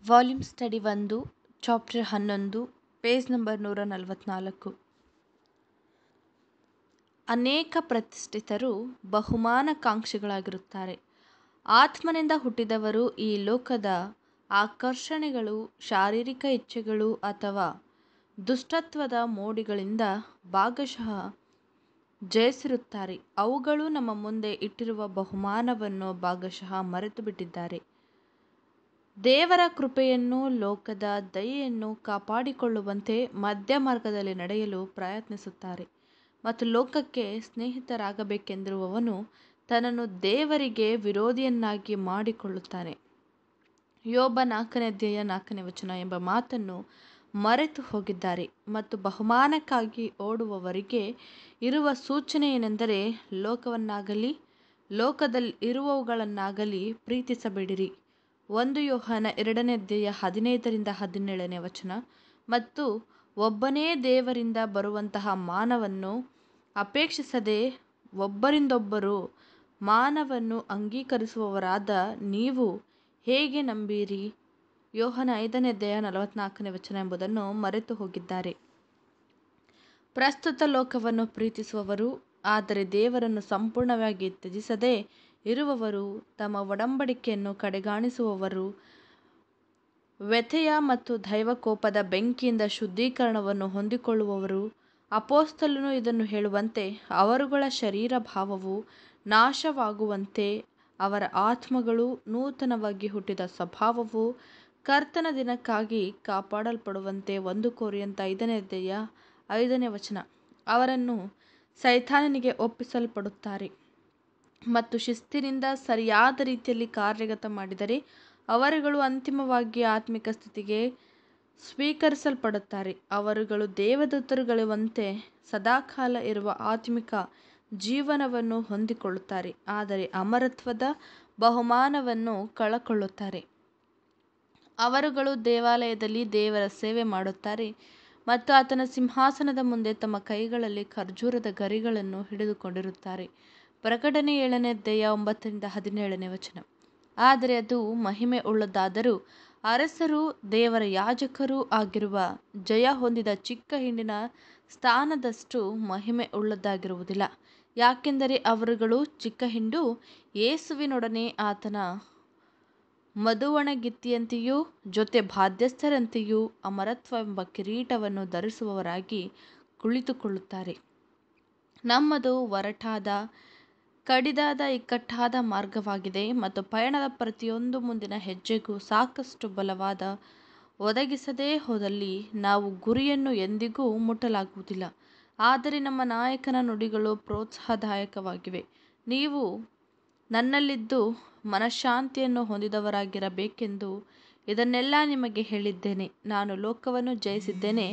volume study ಒಂದು chapter ಹನ್ನೊಂದು page number ನೂರ ನಲವತ್ತ್ನಾಲ್ಕು ಅನೇಕ ಪ್ರತಿಷ್ಠಿತರು ಬಹುಮಾನಾಕಾಂಕ್ಷಿಗಳಾಗಿರುತ್ತಾರೆ ಆತ್ಮನಿಂದ ಹುಟ್ಟಿದವರು ಈ ಲೋಕದ ಆಕರ್ಷಣೆಗಳು ಶಾರೀರಿಕ ಇಚ್ಛೆಗಳು ಅಥವಾ ದುಷ್ಟತ್ವದ ಮೋಡಿಗಳಿಂದ ಭಾಗಶಃ ಜಯಿಸಿರುತ್ತಾರೆ ಅವುಗಳು ನಮ್ಮ ಮುಂದೆ ಇಟ್ಟಿರುವ ಬಹುಮಾನವನ್ನು ಭಾಗಶಃ ಮರೆತುಬಿಟ್ಟಿದ್ದಾರೆ ದೇವರ ಕೃಪೆಯನ್ನು ಲೋಕದ ದಯೆಯನ್ನು ಕಾಪಾಡಿಕೊಳ್ಳುವಂತೆ ಮಧ್ಯಮಾರ್ಗದಲ್ಲಿ ನಡೆಯಲು ಪ್ರಯತ್ನಿಸುತ್ತಾರೆ ಮತ್ತು ಲೋಕಕ್ಕೆ ಸ್ನೇಹಿತರಾಗಬೇಕೆಂದಿರುವವನು ತನ್ನನ್ನು ದೇವರಿಗೆ ವಿರೋಧಿಯನ್ನಾಗಿ ಮಾಡಿಕೊಳ್ಳುತ್ತಾನೆ ಯೋಬ ನಾಲ್ಕನೇ ಅಧ್ಯಾಯ ನಾಲ್ಕನೇ ವಚನ ಎಂಬ ಮಾತನ್ನು ಮರೆತು ಹೋಗಿದ್ದಾರೆ ಮತ್ತು ಬಹುಮಾನಕ್ಕಾಗಿ ಓಡುವವರಿಗೆ ಇರುವ ಸೂಚನೆ ಏನೆಂದರೆ ಲೋಕವನ್ನಾಗಲಿ ಲೋಕದಲ್ಲಿ ಇರುವವುಗಳನ್ನಾಗಲಿ ಪ್ರೀತಿಸಬೇಡಿರಿ ಒಂದು ಯೋಹಾನ ಎರಡನೇ ಅಧ್ಯಾಯ ಹದಿನೈದರಿಂದ ಹದಿನೇಳನೇ ವಚನ ಮತ್ತು ಒಬ್ಬನೇ ದೇವರಿಂದ ಬರುವಂತಹ ಮಾನವನ್ನು ಅಪೇಕ್ಷಿಸದೆ ಒಬ್ಬರಿಂದೊಬ್ಬರು ಮಾನವನ್ನು ಅಂಗೀಕರಿಸುವವರಾದ ನೀವು ಹೇಗೆ ನಂಬೀರಿ ಯೋಹನ ಐದನೇ ಅಧ್ಯಾಯ ನಲವತ್ನಾಲ್ಕನೇ ವಚನ ಎಂಬುದನ್ನು ಮರೆತು ಹೋಗಿದ್ದಾರೆ ಪ್ರಸ್ತುತ ಲೋಕವನ್ನು ಪ್ರೀತಿಸುವವರು ಆದರೆ ದೇವರನ್ನು ಸಂಪೂರ್ಣವಾಗಿ ತ್ಯಜಿಸದೆ ಇರುವವರು ತಮ್ಮ ಒಡಂಬಡಿಕೆಯನ್ನು ಕಡೆಗಾಣಿಸುವವರು ವ್ಯಥೆಯ ಮತ್ತು ದೈವಕೋಪದ ಬೆಂಕಿಯಿಂದ ಶುದ್ಧೀಕರಣವನ್ನು ಹೊಂದಿಕೊಳ್ಳುವವರು ಅಪೋಸ್ತಲನು ಇದನ್ನು ಹೇಳುವಂತೆ ಅವರುಗಳ ಶರೀರ ಭಾವವು ನಾಶವಾಗುವಂತೆ ಅವರ ಆತ್ಮಗಳು ನೂತನವಾಗಿ ಹುಟ್ಟಿದ ಸ್ವಭಾವವು ಕರ್ತನ ದಿನಕ್ಕಾಗಿ ಕಾಪಾಡಲ್ಪಡುವಂತೆ ಒಂದು ಕೋರಿಯಂತ ಐದನೇ ಅಧ್ಯಾಯ ಐದನೇ ವಚನ ಅವರನ್ನು ಸೈತಾನನಿಗೆ ಒಪ್ಪಿಸಲ್ಪಡುತ್ತಾರೆ ಮತ್ತು ಶಿಸ್ತಿನಿಂದ ಸರಿಯಾದ ರೀತಿಯಲ್ಲಿ ಕಾರ್ಯಗತ ಮಾಡಿದರೆ ಅವರುಗಳು ಅಂತಿಮವಾಗಿ ಆತ್ಮಿಕ ಸ್ಥಿತಿಗೆ ಸ್ವೀಕರಿಸಲ್ಪಡುತ್ತಾರೆ ಅವರುಗಳು ದೇವದೂತರುಗಳಿರುವಂತೆ ಸದಾಕಾಲ ಇರುವ ಆತ್ಮಿಕ ಜೀವನವನ್ನು ಹೊಂದಿಕೊಳ್ಳುತ್ತಾರೆ ಆದರೆ ಅಮರತ್ವದ ಬಹುಮಾನವನ್ನು ಕಳಕೊಳ್ಳುತ್ತಾರೆ ಅವರುಗಳು ದೇವಾಲಯದಲ್ಲಿ ದೇವರ ಸೇವೆ ಮಾಡುತ್ತಾರೆ ಮತ್ತು ಆತನ ಸಿಂಹಾಸನದ ಮುಂದೆ ತಮ್ಮ ಕೈಗಳಲ್ಲಿ ಖರ್ಜೂರದ ಗರಿಗಳನ್ನು ಹಿಡಿದುಕೊಂಡಿರುತ್ತಾರೆ ಪ್ರಕಟಣೆ ಏಳನೇ ಅಧ್ಯಾಯ ಒಂಬತ್ತರಿಂದ ಹದಿನೇಳನೇ ವಚನ ಆದರೆ ಅದು ಮಹಿಮೆ ಉಳ್ಳದ್ದಾದರೂ ಅರಸರು ದೇವರ ಯಾಜಕರೂ ಆಗಿರುವ ಜಯ ಹೊಂದಿದ ಚಿಕ್ಕ ಹಿಂಡಿನ ಸ್ಥಾನದಷ್ಟು ಮಹಿಮೆ ಉಳ್ಳದ್ದಾಗಿರುವುದಿಲ್ಲ ಯಾಕೆಂದರೆ ಅವರುಗಳು ಚಿಕ್ಕ ಹಿಂಡು ಯೇಸುವಿನೊಡನೆ ಆತನ ಮಧುವಣಗಿತ್ತಿಯಂತೆಯೂ ಜೊತೆ ಬಾಧ್ಯಸ್ಥರಂತೆಯೂ ಅಮರತ್ವ ಎಂಬ ಕಿರೀಟವನ್ನು ಧರಿಸುವವರಾಗಿ ಕುಳಿತುಕೊಳ್ಳುತ್ತಾರೆ ನಮ್ಮದು ಒರಟಾದ ಕಡಿದಾದ ಇಕ್ಕಟ್ಟಾದ ಮಾರ್ಗವಾಗಿದೆ ಮತ್ತು ಪಯಣದ ಪ್ರತಿಯೊಂದು ಮುಂದಿನ ಹೆಜ್ಜೆಗೂ ಸಾಕಷ್ಟು ಬಲವಾದ ಒದಗಿಸದೇ ಹೋದಲ್ಲಿ ನಾವು ಗುರಿಯನ್ನು ಎಂದಿಗೂ ಮುಟ್ಟಲಾಗುವುದಿಲ್ಲ ಆದರೆ ನಮ್ಮ ನಾಯಕನ ನುಡಿಗಳು ಪ್ರೋತ್ಸಾಹದಾಯಕವಾಗಿವೆ ನೀವು ನನ್ನಲ್ಲಿದ್ದು ಮನಃಶಾಂತಿಯನ್ನು ಹೊಂದಿದವರಾಗಿರಬೇಕೆಂದು ಇದನ್ನೆಲ್ಲ ನಿಮಗೆ ಹೇಳಿದ್ದೇನೆ ನಾನು ಲೋಕವನ್ನು ಜಯಿಸಿದ್ದೇನೆ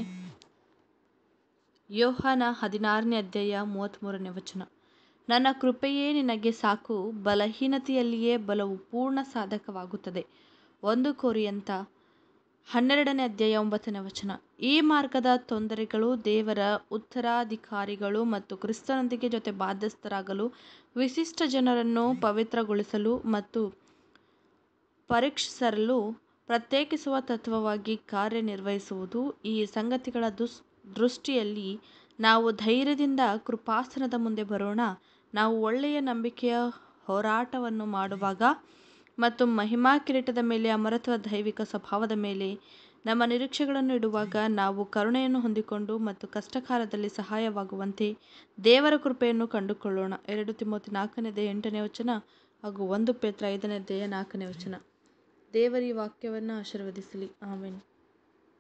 ಯೋಹಾನ ಹದಿನಾರನೇ ಅಧ್ಯಾಯ ಮೂವತ್ತ್ಮೂರನೇ ವಚನ ನನ್ನ ಕೃಪೆಯೇ ನಿನಗೆ ಸಾಕು ಬಲಹೀನತೆಯಲ್ಲಿಯೇ ಬಲವು ಪೂರ್ಣ ಸಾಧಕವಾಗುತ್ತದೆ ಒಂದು ಕೋರಿಯಂತ ಹನ್ನೆರಡನೇ ಅಧ್ಯಾಯ ಒಂಬತ್ತನೇ ವಚನ ಈ ಮಾರ್ಗದ ತೊಂದರೆಗಳು ದೇವರ ಉತ್ತರಾಧಿಕಾರಿಗಳು ಮತ್ತು ಕ್ರಿಸ್ತನೊಂದಿಗೆ ಜೊತೆ ಬಾಧ್ಯಸ್ಥರಾಗಲು ವಿಶಿಷ್ಟ ಜನರನ್ನು ಪವಿತ್ರಗೊಳಿಸಲು ಮತ್ತು ಪರೀಕ್ಷಿಸಲು ಪ್ರತ್ಯೇಕಿಸುವ ತತ್ವವಾಗಿ ಕಾರ್ಯನಿರ್ವಹಿಸುವುದು ಈ ಸಂಗತಿಗಳ ದುಸ್ ದೃಷ್ಟಿಯಲ್ಲಿ ನಾವು ಧೈರ್ಯದಿಂದ ಕೃಪಾಸನದ ಮುಂದೆ ಬರೋಣ ನಾವು ಒಳ್ಳೆಯ ನಂಬಿಕೆಯ ಹೋರಾಟವನ್ನು ಮಾಡುವಾಗ ಮತ್ತು ಮಹಿಮಾ ಕಿರೀಟದ ಮೇಲೆ ಅಮರತ್ವ ದೈವಿಕ ಸ್ವಭಾವದ ಮೇಲೆ ನಮ್ಮ ನಿರೀಕ್ಷೆಗಳನ್ನು ಇಡುವಾಗ ನಾವು ಕರುಣೆಯನ್ನು ಹೊಂದಿಕೊಂಡು ಮತ್ತು ಕಷ್ಟಕಾಲದಲ್ಲಿ ಸಹಾಯವಾಗುವಂತೆ ದೇವರ ಕೃಪೆಯನ್ನು ಕಂಡುಕೊಳ್ಳೋಣ ಎರಡು ತಿಮೋತಿ ನಾಲ್ಕನೇ ಎಂಟನೇ ವಚನ ಹಾಗೂ ಒಂದು ಪೇತ್ರ ಐದನೇ ಅಧ್ಯಾಯ ನಾಲ್ಕನೇ ವಚನ ದೇವರ ಈ ವಾಕ್ಯವನ್ನು ಆಶೀರ್ವದಿಸಲಿ ಆಮೇಲೆ